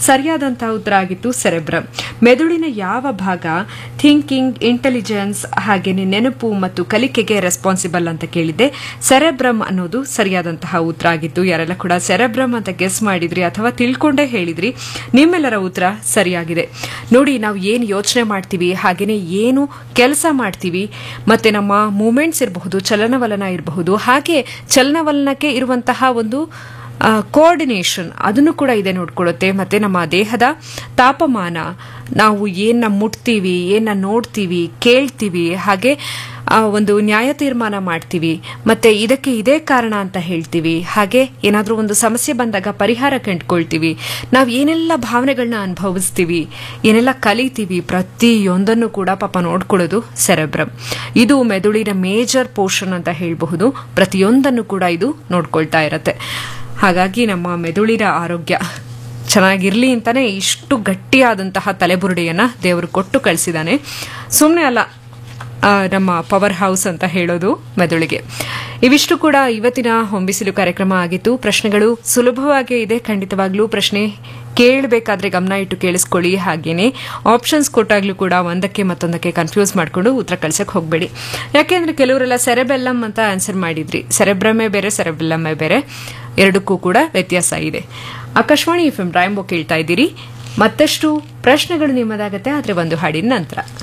ಸರಿಯಾದಂತಹ ಉತ್ತರ ಆಗಿತ್ತು ಸೆರೆಬ್ರಮ್ ಮೆದುಳಿನ ಯಾವ ಭಾಗ ಥಿಂಕಿಂಗ್ ಇಂಟೆಲಿಜೆನ್ಸ್ ಹಾಗೇನೆ ನೆನಪು ಮತ್ತು ಕಲಿಕೆಗೆ ರೆಸ್ಪಾನ್ಸಿಬಲ್ ಅಂತ ಕೇಳಿದ್ದೆ ಸೆರೆಬ್ರಮ್ ಅನ್ನೋದು ಸರಿಯಾದಂತಹ ಉತ್ತರ ಆಗಿತ್ತು ಯಾರೆಲ್ಲ ಕೂಡ ಸೆರೆಬ್ರಮ್ ಅಂತ ಗೆಸ್ ಮಾಡಿದ್ರಿ ಅಥವಾ ತಿಳ್ಕೊಂಡೇ ಹೇಳಿದ್ರಿ ನಿಮ್ಮೆಲ್ಲರ ಉತ್ತರ ಸರಿಯಾಗಿದೆ ನೋಡಿ ನಾವು ಏನು ಯೋಚನೆ ಮಾಡ್ತೀವಿ ಹಾಗೇನೆ ಏನು ಕೆಲಸ ಮಾಡ್ತೀವಿ ಮತ್ತೆ ನಮ್ಮ ಮೂಮೆಂಟ್ಸ್ ಇರಬಹುದು ಚಲನವಲನ ಇರಬಹುದು ಹಾಗೆ ಚಲನವಲನಕ್ಕೆ ಇರುವಂತಹ ಒಂದು ಕೋಆರ್ಡಿನೇಷನ್ ಅದನ್ನು ಕೂಡ ಇದೆ ನೋಡ್ಕೊಳ್ಳುತ್ತೆ ಮತ್ತೆ ನಮ್ಮ ದೇಹದ ತಾಪಮಾನ ನಾವು ಏನ ಮುಟ್ತೀವಿ ಏನ ನೋಡ್ತೀವಿ ಕೇಳ್ತೀವಿ ಹಾಗೆ ಆ, ಒಂದು ನ್ಯಾಯ ತೀರ್ಮಾನ ಮಾಡ್ತೀವಿ ಮತ್ತೆ ಇದಕ್ಕೆ ಇದೇ ಕಾರಣ ಅಂತ ಹೇಳ್ತೀವಿ ಹಾಗೆ ಏನಾದರೂ ಒಂದು ಸಮಸ್ಯೆ ಬಂದಾಗ ಪರಿಹಾರ ಕಂಡುಕೊಳ್ತೀವಿ ನಾವು ಏನೆಲ್ಲ ಭಾವನೆಗಳನ್ನ ಅನುಭವಿಸ್ತೀವಿ ಏನೆಲ್ಲ ಕಲಿತೀವಿ ಪ್ರತಿಯೊಂದನ್ನು ಕೂಡ ಪಾಪ ನೋಡ್ಕೊಳ್ಳೋದು ಸೆರೆಬ್ರಮ್ ಇದು ಮೆದುಳಿನ ಮೇಜರ್ ಪೋರ್ಷನ್ ಅಂತ ಹೇಳಬಹುದು ಪ್ರತಿಯೊಂದನ್ನು ಕೂಡ ಇದು ನೋಡ್ಕೊಳ್ತಾ ಇರತ್ತೆ ಹಾಗಾಗಿ ನಮ್ಮ ಮೆದುಳಿನ ಆರೋಗ್ಯ ಚೆನ್ನಾಗಿರ್ಲಿ ಅಂತಾನೆ ಇಷ್ಟು ಗಟ್ಟಿಯಾದಂತಹ ತಲೆಬುರುಡೆಯನ್ನ ದೇವರು ಕೊಟ್ಟು ಕಳಿಸಿದಾನೆ ಸುಮ್ಮನೆ ಅಲ್ಲ ಆ, ನಮ್ಮ ಪವರ್ ಹೌಸ್ ಅಂತ ಹೇಳೋದು ಮೆದುಳಿಗೆ ಇವಿಷ್ಟು ಕೂಡ ಇವತ್ತಿನ ಹೊಂಬಿಸಿಲು ಕಾರ್ಯಕ್ರಮ ಆಗಿತ್ತು ಪ್ರಶ್ನೆಗಳು ಸುಲಭವಾಗೇ ಇದೆ ಖಂಡಿತವಾಗ್ಲೂ ಪ್ರಶ್ನೆ ಕೇಳಬೇಕಾದ್ರೆ ಗಮನ ಇಟ್ಟು ಕೇಳಿಸ್ಕೊಳ್ಳಿ ಹಾಗೇನೆ ಆಪ್ಷನ್ಸ್ ಕೊಟ್ಟಾಗ್ಲೂ ಕೂಡ ಒಂದಕ್ಕೆ ಮತ್ತೊಂದಕ್ಕೆ ಕನ್ಫ್ಯೂಸ್ ಮಾಡ್ಕೊಂಡು ಉತ್ತರ ಕಳ್ಸಕ್ ಹೋಗಬೇಡಿ ಯಾಕೆಂದ್ರೆ ಕೆಲವರೆಲ್ಲ ಸೆರೆಬೆಲ್ಲಮ್ ಅಂತ ಆನ್ಸರ್ ಮಾಡಿದ್ರಿ ಸೆರೆಬ್ರಮೇ ಬೇರೆ ಸೆರೆಬೆಲ್ಲಮ್ಮೇ ಬೇರೆ ಎರಡಕ್ಕೂ ಕೂಡ ವ್ಯತ್ಯಾಸ ಇದೆ ಆಕಾಶವಾಣಿ ಎಫ್ ಎಂ ರಾಯಂಬೋ ಕೇಳ್ತಾ ಇದ್ದೀರಿ ಮತ್ತಷ್ಟು ಪ್ರಶ್ನೆಗಳು ನಿಮ್ಮದಾಗತ್ತೆ ಆದ್ರೆ ಒಂದು ಹಾಡಿನ ನಂತರ